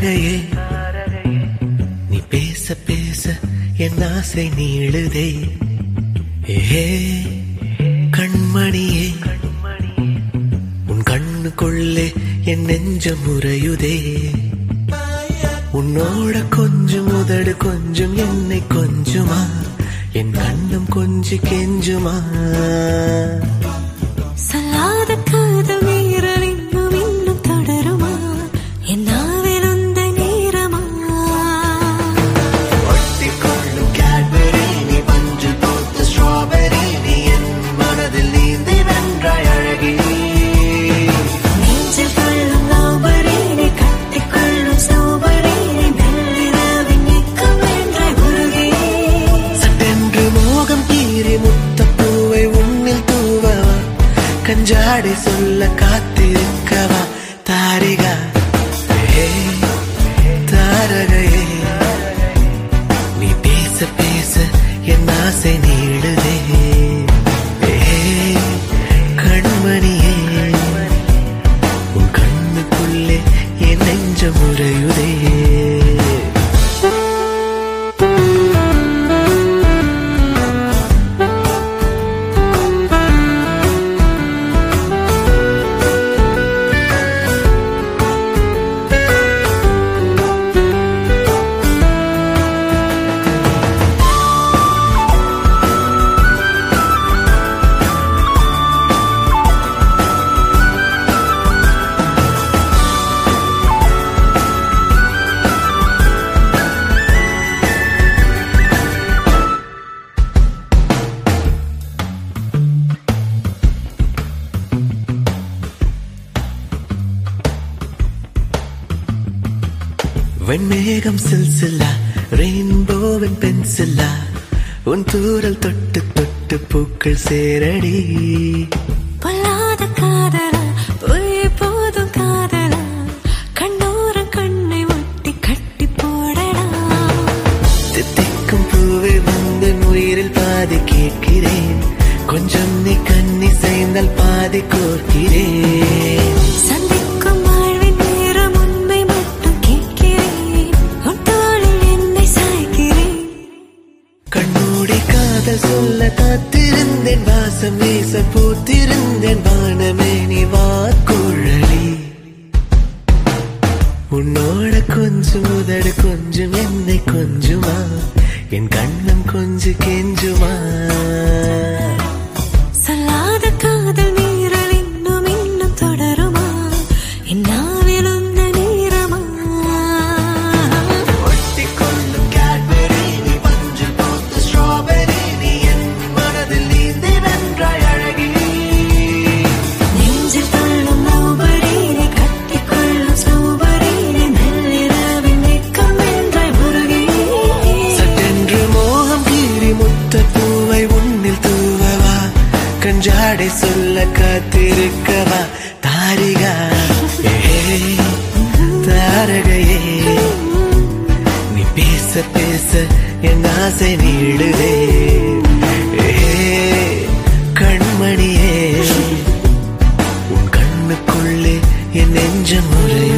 தாரகையே நீ பேச பேச என் ஆசை நீளுதே ஏ கண்மணியே உன் கண்ணுக்குள்ளே என் நெஞ்சம் முறையுதே உன்னோட கொஞ்சம் உதடு கொஞ்சம் என்னை கொஞ்சுமா என் கண்ணம் கொஞ்சி கெஞ்சுமா சொல்லாத காதல் வீரல் இன்னும் இன்னும் தொடருமா என் நாவில் உந்த நேரமா ஒட்டிக்கொள்ளும் கேட்பெரி நீ பஞ்சு போத்த ஸ்ட்ராபெரி நீ என் மனதில் நீந்தி வென்றாய் அழகி நெஞ்சில் கொள்ளும் லவ்பரி நீ கட்டிக்கொள்ளும் சோபரி நீ மெல்லிரவின் நீக்கம் வென்றாய் உருகி சட்டென்று மோகம் கீறி முத்தப்பூவை உன்னில் தூவவா கஞ்சாடை சொல்ல காத்திருக்கவா தாரிகா ஏ, தாரகையே நீ பேச பேச என் ஆசை நீளுதே ஏ, கண்மணியே உன் கண்ணுக்குள்ளே என் நெஞ்சம் முறையுதே வெண்மேகம் சில்சில்லா ரெயின்போவின் பென்சில்லா உன் தூரல் தொட்டு தொட்டு பூக்கள் சேரடி பொல்லாத காதலா பொய் போதும் காதலா கண்ணோரம் கண்ணை ஒட்டி கட்டி போடடா தித்திக்கும் பூவை வந்து உயிரில் பாதி கேட்கிறேன் கொஞ்சம் நீ கண்ணி செய்தால் பாதி கோர்க்கிறேன் சந்திக்கும் வாழ்வின் நேரம் உண்மை மட்டும் கேட்கிறேன் உன் தோளில் என்னை சாய்க்கிறேன் கண்ணூடி காதல் சொல்ல காத்திருந்தேன் வாசம் வீச பூத்திருந்தேன் வானமே நீ வாக்குழலி உன்னோட கொஞ்சம் உதடு கொஞ்சம் என்னை கொஞ்சுமா என் கண்ணம் கொஞ்சம் கெஞ்சுமா சொல்லாத காதல் நீரல் இன்னும் இன்னும் தொடருமா என் நாவில் உந்த நேரமா ஒட்டிக்கொள்ளும் கேட்பெரி நீ பஞ்சு போத்த ஸ்ட்ராபெரி நீ என் மனதில் நீந்தி வென்றாய் அழகி நெஞ்சில் துள்ளும் லவ்பரி நீ கட்டிக்கொள்ளும் ஸ்னோபரி நீ மெல்லிரவின் நீக்கம் வென்றாய் உருகி சட்டென்று மோகம் கீறி முத்த பூவை உன்னில் தூவவா கஞ்சாடை சொல்ல காத்திருக்கவா தாரிகா ஏ, தாரகையே நீ பேச பேச என் ஆசை நீடுதே ஏ, கண்மணியே உன் கண்ணுக்குள்ளே என் நெஞ்சம் முறை